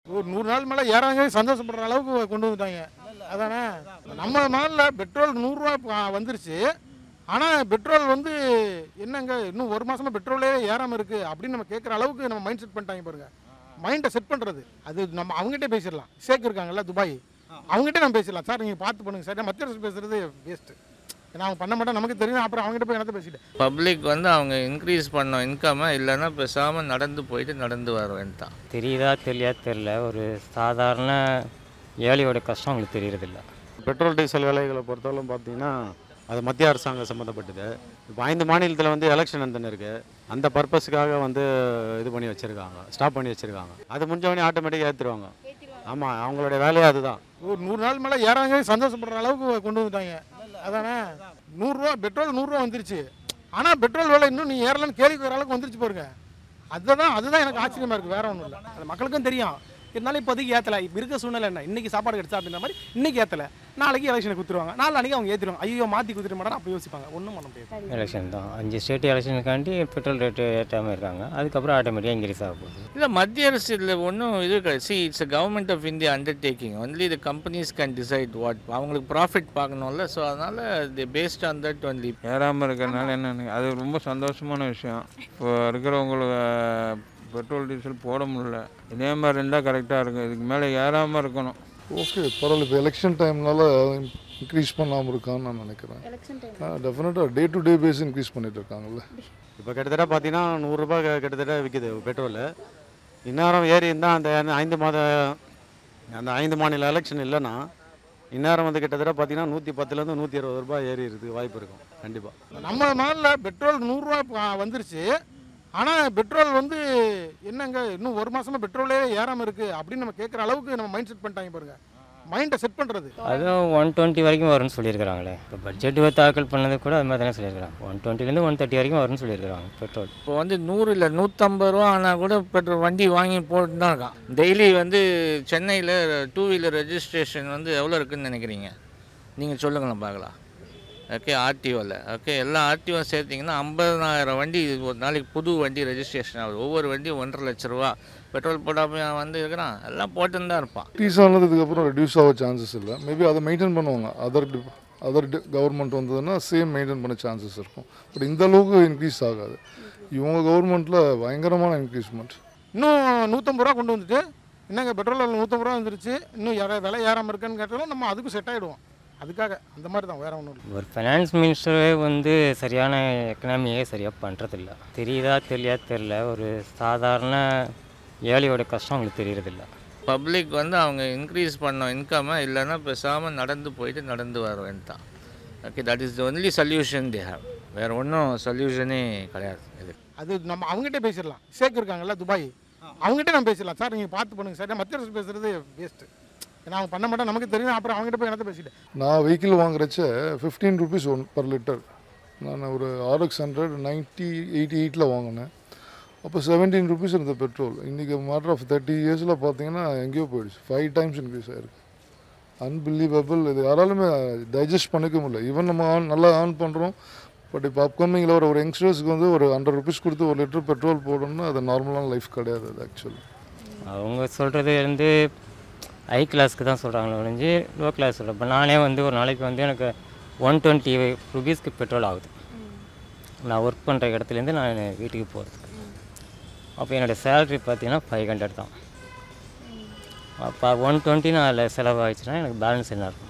ஒரு நூறு நாள் மேலே ஏறாங்க சந்தோஷப்படுற அளவுக்கு கொண்டு வந்துட்டாங்க அதானே நம்ம நாளில் பெட்ரோல் நூறுரூவா இப்போ வந்துருச்சு ஆனால் பெட்ரோல் வந்து என்னங்க இன்னும் ஒரு மாசமா பெட்ரோலே ஏறாமல் இருக்குது அப்படின்னு நம்ம கேட்குற அளவுக்கு நம்ம மைண்ட் செட் பண்ணிட்டாங்க பாருங்க மைண்டை செட் பண்ணுறது அது நம்ம அவங்ககிட்ட பேசிடலாம் ஷேக் இருக்காங்கல்ல துபாய் அவங்ககிட்ட நம்ம பேசிடலாம் சார் நீங்கள் பார்த்து பண்ணுங்க சார் மத்திய அரசு பேசுறது வேஸ்ட்டு ஏன்னா அவங்க பண்ண மாட்டா நமக்கு தெரியும் அப்புறம் அவங்ககிட்ட போய் என்னத்த பேசிட்டு பப்ளிக் வந்து அவங்க இன்க்ரீஸ் பண்ணோம் இன்கம்மை இல்லைன்னா பேசாமல் நடந்து போயிட்டு நடந்து வர வேண்டியதான் தெரியுதா தெரியாது தெரில ஒரு சாதாரண ஏழையோட கஷ்டம் அவங்களுக்கு தெரியறதில்ல பெட்ரோல் டீசல் விலைகளை பொறுத்தவரைக்கும் பார்த்தீங்கன்னா அது மத்திய அரசாங்கம் சம்மந்தப்பட்டது இப்போ ஐந்து மாநிலத்தில் வந்து எலெக்ஷன் வந்துன்னு இருக்கு அந்த பர்பஸுக்காக வந்து இது பண்ணி வச்சுருக்காங்க ஸ்டாப் பண்ணி வச்சுருக்காங்க அது முடிஞ்சவொடனே ஆட்டோமேட்டிக்காக ஏற்றுருவாங்க ஆமாம் அவங்களுடைய வேலையே அதுதான் ஒரு நூறு நாள் மேலே ஏறாங்க சந்தோஷப்படுற அளவுக்கு கொண்டு வந்துட்டாங்க அதானே நூறுரூவா பெட்ரோல் நூறுரூவா வந்துருச்சு ஆனால் பெட்ரோல் விலை இன்னும் நீ ஏறலன்னு கேள்வி வர அளவுக்கு வந்துருச்சு பாருங்க அதுதான் அதுதான் எனக்கு ஆச்சரியமா இருக்குது வேற ஒன்றும் இல்லை அது மக்களுக்கும் தெரியும் இருந்தாலும் இப்போதைக்கு ஏற்றலை இப்போ இருக்க சூழ்நிலை என்ன இன்னைக்கு சாப்பாடு கிடைச்சா அப்படின்ற மாதிரி இன்னைக்கு ஏற்றலை நாளைக்கு எலெக்ஷனுக்கு குத்துருவாங்க நாளைக்கு அவங்க ஏற்றிடுவாங்க ஐயோ மாற்றி குத்துட மாட்டாங்க அப்போ யோசிப்பாங்க ஒன்றும் பண்ண முடியாது எலெக்ஷன் தான் அஞ்சு ஸ்டேட் எலெக்ஷனுக்காண்டி பெட்ரோல் ரேட்டு ஏற்றாமல் இருக்காங்க அதுக்கப்புறம் ஆட்டோமேட்டிக்காக இன்க்ரீஸ் ஆக போகுது இல்லை மத்திய அரசு இதில் ஒன்றும் இது see it's a government of India undertaking only the companies can decide what அவங்களுக்கு ப்ராஃபிட் பார்க்கணும்ல ஸோ அதனால் the based on that only ஏறாமல் இருக்கிறனால என்னென்னு அது ரொம்ப சந்தோஷமான விஷயம் இப்போ இருக்கிறவங்களுக்கு பெட்ரோல் டீசல் போட முடியல இதே மாதிரி இருந்தால் கரெக்டாக இருக்கும் இதுக்கு மேலே ஏறாமல் இருக்கணும் ஓகே பரவாயில்ல இப்போ எலெக்ஷன் டைம்னால இன்க்ரீஸ் பண்ணாமல் இருக்கான்னு நான் நினைக்கிறேன் டெஃபினட்டாக day to day base increase பண்ணிட்டு இருக்காங்கல்ல இப்போ கிட்டத்தட்ட பார்த்தீங்கன்னா நூறுரூபா கிட்டத்தட்ட விற்கிது பெட்ரோலு இந்நேரம் ஏறி இருந்தால் அந்த ஐந்து மாத அந்த ஐந்து மாநில எலெக்ஷன் இல்லைன்னா இந்நேரம் வந்து கிட்டத்தட்ட பார்த்தீங்கன்னா நூற்றி பத்துலேருந்து நூற்றி இருபது ரூபாய் ஏறி இருக்குது வாய்ப்பு இருக்கும் கண்டிப்பாக நம்ம நாளில் பெட்ரோல் நூறுரூவா இப்போ வந்துருச்சு ஆனால் பெட்ரோல் வந்து என்னங்க இன்னும் ஒரு மாசமா பெட்ரோலே ஏறாமல் இருக்குது அப்படின்னு நம்ம கேட்குற அளவுக்கு நம்ம மைண்ட் செட் பண்ணிட்டாங்க பாருங்க மைண்டை செட் பண்ணுறது அதுவும் ஒன் டுவெண்ட்டி வரைக்கும் வரும்னு சொல்லியிருக்கிறாங்களே இப்போ பட்ஜெட் தாக்கல் பண்ணது கூட அது மாதிரி தானே சொல்லியிருக்கிறாங்க ஒன் டுவெண்ட்டிலேருந்து ஒன் தேர்ட்டி வரைக்கும் வரும்னு சொல்லியிருக்கிறாங்க பெட்ரோல் இப்போ வந்து நூறு இல்லை நூற்றம்பது ரூபா ஆனால் கூட பெட்ரோல் வண்டி வாங்கி போட்டு தான் இருக்கான் டெய்லி வந்து சென்னையில் டூ வீலர் ரெஜிஸ்ட்ரேஷன் வந்து எவ்வளோ இருக்குன்னு நினைக்கிறீங்க நீங்கள் சொல்லுங்களேன் பார்க்கலாம் ஓகே ஆர்டிஓவில் ஓகே எல்லா ஆர்டிஓ சேர்த்திங்கன்னா ஐம்பதனாயிரம் வண்டி ஒரு நாளைக்கு புது வண்டி ரெஜிஸ்ட்ரேஷன் ஆகுது ஒவ்வொரு வண்டியும் ஒன்றரை லட்ச ரூபா பெட்ரோல் போடாமல் வந்து இருக்கிறான் எல்லாம் போட்டுன்னு தான் இருப்பான் இன்க்ரீஸ் ஆனதுக்கப்புறம் ரெடியூஸ் ஆக சான்சஸ் இல்லை மேபி அதை மெயின்டைன் பண்ணுவாங்க அதர் அதர் கவர்மெண்ட் வந்ததுன்னா சேம் மெயின்டைன் பண்ண சான்சஸ் இருக்கும் பட் இந்த அளவுக்கு இன்க்ரீஸ் ஆகாது இவங்க கவர்மெண்ட்டில் பயங்கரமான இன்க்ரீஸ்மெண்ட் இன்னும் நூற்றம்பது ரூபா கொண்டு வந்துட்டு என்னங்க பெட்ரோல் விலை நூற்றம்பது ரூபா வந்துருச்சு இன்னும் யாரா விலை ஏறாமல் இருக்குன்னு கேட்டாலும் நம்ம அதுக்கும் செட் ஆகிடுவோம் அதுக்காக அந்த மாதிரி தான் வேற ஒன்றும் இல்லை ஒரு ஃபைனான்ஸ் மினிஸ்டரே வந்து சரியான எக்கனாமியே சரியாக பண்ணுறதில்ல தெரியுதா தெரியாது தெரில ஒரு சாதாரண ஏழையோட கஷ்டம் அவங்களுக்கு தெரியறதில்ல பப்ளிக் வந்து அவங்க இன்க்ரீஸ் பண்ணோம் இன்கம்மை இல்லைன்னா பேசாமல் நடந்து போயிட்டு நடந்து வர வேண்டியதான் okay that is the only solution they have வேறு ஒன்றும் சொல்யூஷனே கிடையாது இது அது நம்ம அவங்ககிட்ட பேசிடலாம் ஷேக் இருக்காங்கல்ல துபாய் அவங்ககிட்ட நம்ம பேசிடலாம் சார் நீங்கள் பார்த்து பண்ணுங்க சார் மத்திய அரசு பேசுறது வேஸ்ட்டு ஏன்னா அவங்க பண்ண மாட்டா நமக்கு தெரியும் அப்புறம் அவங்ககிட்ட போய் என்னத்த பேசிட்டு நான் வெஹிக்கிள் வாங்குறச்ச fifteen rupees one per litre நான் ஒரு ஆர்எக்ஸ் ஹண்ட்ரட் நைன்ட்டி எயிட்டி எயிட்டில் வாங்கினேன் அப்போ செவன்டீன் ருபீஸ் இருந்த பெட்ரோல் இன்றைக்கி மேட்டர் ஆஃப் தேர்ட்டி இயர்ஸில் பார்த்தீங்கன்னா எங்கேயோ போயிடுச்சு ஃபைவ் டைம்ஸ் இன்க்ரீஸ் ஆயிருக்கு அன்பிலீவபிள் இது யாராலுமே டைஜஸ்ட் பண்ணிக்க முடியல ஈவன் நம்ம ஆன் நல்லா ஆன் பண்ணுறோம் பட் இப்போ அப்கமிங்கில் வர ஒரு யங்ஸ்டர்ஸ்க்கு வந்து ஒரு ஹண்ட்ரட் ருபீஸ் கொடுத்து ஒரு லிட்டர் பெட்ரோல் போடணும்னா அது நார்மலான லைஃப் கிடையாது அது ஆக்சுவலி அவங்க சொல்கிறது வந்து ஹை கிளாஸ்க்கு தான் சொல்கிறாங்களே ஒழிஞ்சு லோ கிளாஸ் சொல்கிறேன் இப்போ நானே வந்து ஒரு நாளைக்கு வந்து எனக்கு ஒன் டுவெண்ட்டி ருபீஸ்க்கு பெட்ரோல் ஆகுது நான் ஒர்க் பண்ணுற இடத்துலேருந்து நான் வீட்டுக்கு போகிறதுக்கு அப்போ என்னோடய சேலரி பார்த்தீங்கன்னா ஃபைவ் ஹண்ட்ரட் தான் அப்போ ஒன் டுவெண்ட்டி நான் அதில் செலவாகிடுச்சுன்னா எனக்கு பேலன்ஸ் என்ன இருக்கும்